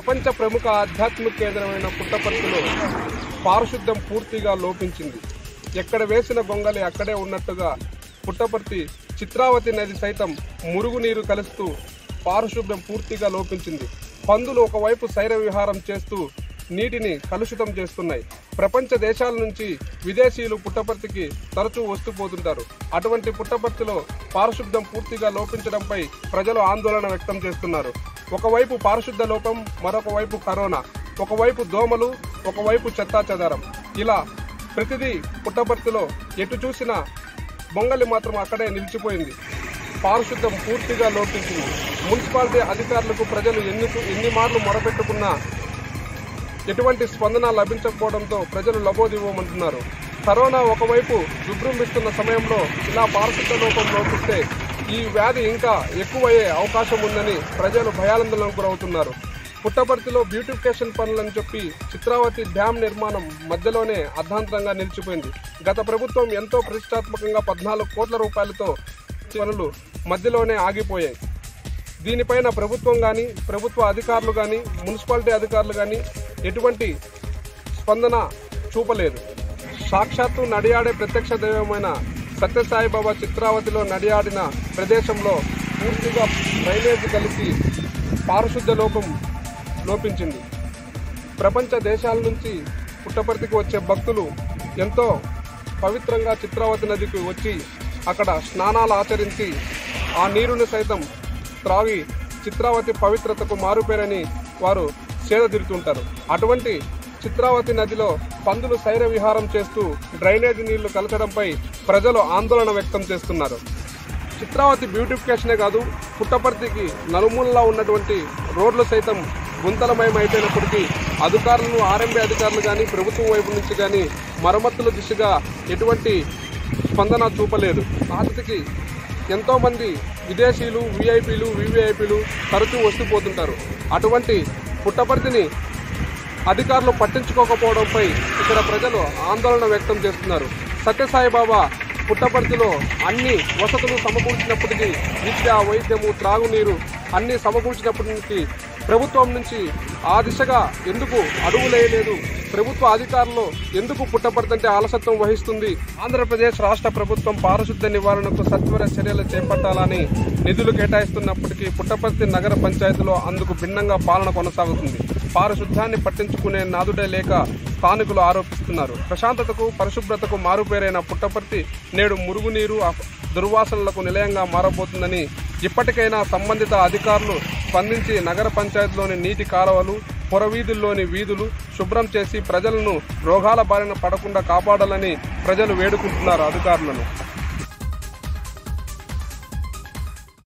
ప్రపంచ ప్రముఖ ఆధ్యాత్మిక కేంద్రమైన పుట్టపర్తిలో పారిశుద్ధ్యం పూర్తిగా లోపించింది ఎక్కడ వేసిన గొంగలి అక్కడే ఉన్నట్టుగా పుట్టపర్తి చిత్రావతి నది సైతం మురుగునీరు కలుస్తూ పారిశుద్ధ్యం పూర్తిగా లోపించింది పందులు ఒకవైపు శైర విహారం చేస్తూ నీటిని కలుషితం చేస్తున్నాయి ప్రపంచ దేశాల నుంచి విదేశీయులు పుట్టపర్తికి తరచూ వస్తూ పోతుంటారు అటువంటి పుట్టపర్తిలో పారిశుద్ధ్యం పూర్తిగా లోపించడంపై ప్రజలు ఆందోళన వ్యక్తం చేస్తున్నారు ఒకవైపు పారిశుద్ధ లోపం మరొక వైపు కరోనా ఒకవైపు దోమలు ఒకవైపు చెత్తా చెదారం ఇలా ప్రతిదీ పుట్టపర్తిలో ఎటు చూసినా బొంగలి మాత్రం అక్కడే నిలిచిపోయింది పారిశుద్ధం పూర్తిగా లోపించింది మున్సిపాలిటీ అధికారులకు ప్రజలు ఎన్ని ఎన్ని మార్లు మొరపెట్టుకున్నా ఎటువంటి స్పందన లభించకపోవడంతో ప్రజలు లబోదివ్వమంటున్నారు కరోనా ఒకవైపు విజృంభిస్తున్న సమయంలో ఇలా పారిశుద్ధ లోపం లోపిస్తే ఈ వ్యాధి ఇంకా ఎక్కువయ్యే అవకాశం ఉందని ప్రజలు భయాందోళనకు గురవుతున్నారు పుట్టపర్తిలో బ్యూటిఫికేషన్ పనులని చెప్పి చిత్రావతి డ్యాం నిర్మాణం మధ్యలోనే అర్ధాంతరంగా నిలిచిపోయింది గత ప్రభుత్వం ఎంతో ప్రతిష్టాత్మకంగా పద్నాలుగు కోట్ల రూపాయలతో పనులు మధ్యలోనే ఆగిపోయాయి దీనిపైన ప్రభుత్వం కానీ ప్రభుత్వ అధికారులు కానీ మున్సిపాలిటీ అధికారులు కానీ ఎటువంటి స్పందన చూపలేదు సాక్షాత్తు నడియాడే ప్రత్యక్ష దైవమైన సత్యసాయిబాబా చిత్రావతిలో నడియాడిన ప్రదేశంలో పూర్తిగా డ్రైనేజ్ కలిసి పారిశుద్ధ లోపం లోపించింది ప్రపంచ దేశాల నుంచి పుట్టపర్తికి వచ్చే భక్తులు ఎంతో పవిత్రంగా చిత్రావతి నదికి వచ్చి అక్కడ స్నానాలు ఆచరించి ఆ నీరుని సైతం త్రాగి చిత్రావతి పవిత్రతకు మారుపేరని వారు సేద తీరుతుంటారు అటువంటి చిత్రావతి నదిలో పందులు శైర విహారం చేస్తూ డ్రైనేజీ నీళ్లు కలచడంపై ప్రజలు ఆందోళన వ్యక్తం చేస్తున్నారు చిత్రావతి బ్యూటిఫికేషనే కాదు పుట్టపర్తికి నలుమూలలా ఉన్నటువంటి రోడ్లు సైతం గుంతలమయం అయిపోయినప్పటికీ అధికారులను ఆర్ఎంబీ అధికారులు కానీ ప్రభుత్వం వైపు నుంచి కానీ మరమ్మతుల దిశగా ఎటువంటి స్పందన చూపలేదు ఆతిథికి ఎంతోమంది విదేశీయులు విఐపీలు వివిఐపీలు తరచూ వస్తూ పోతుంటారు అటువంటి పుట్టపర్తిని అధికారులు పట్టించుకోకపోవడంపై ఇక్కడ ప్రజలు ఆందోళన వ్యక్తం చేస్తున్నారు సత్యసాయిబాబా పుట్టపర్తిలో అన్ని వసతులు సమకూర్చినప్పటికీ విద్య వైద్యము త్రాగునీరు అన్ని సమకూర్చినప్పటికీ ప్రభుత్వం నుంచి ఆ దిశగా ఎందుకు అడుగులేయలేదు ప్రభుత్వ అధికారులు ఎందుకు పుట్టపర్తంటే అలసత్వం వహిస్తుంది ఆంధ్రప్రదేశ్ రాష్ట్ర ప్రభుత్వం పారిశుద్ధ్య నివారణకు సత్వర చర్యలు చేపట్టాలని నిధులు కేటాయిస్తున్నప్పటికీ పుట్టపర్తి నగర పంచాయతీలో అందుకు భిన్నంగా పాలన కొనసాగుతుంది పారిశుద్ధ్యాన్ని పట్టించుకునే నాదుడే లేక స్థానికులు ఆరోపిస్తున్నారు ప్రశాంతతకు పరిశుభ్రతకు మారుపేరైన పుట్టపర్తి నేడు మురుగునీరు అప- దుర్వాసనలకు నిలయంగా మారబోతుందని ఇప్పటికైనా సంబంధిత అధికారులు స్పందించి నగర పంచాయతీలోని నీటి కాలువలు పొరవీధుల్లోని వీధులు శుభ్రం చేసి ప్రజలను రోగాల బారిన పడకుండా కాపాడాలని ప్రజలు వేడుకుంటున్నారు అధికారులను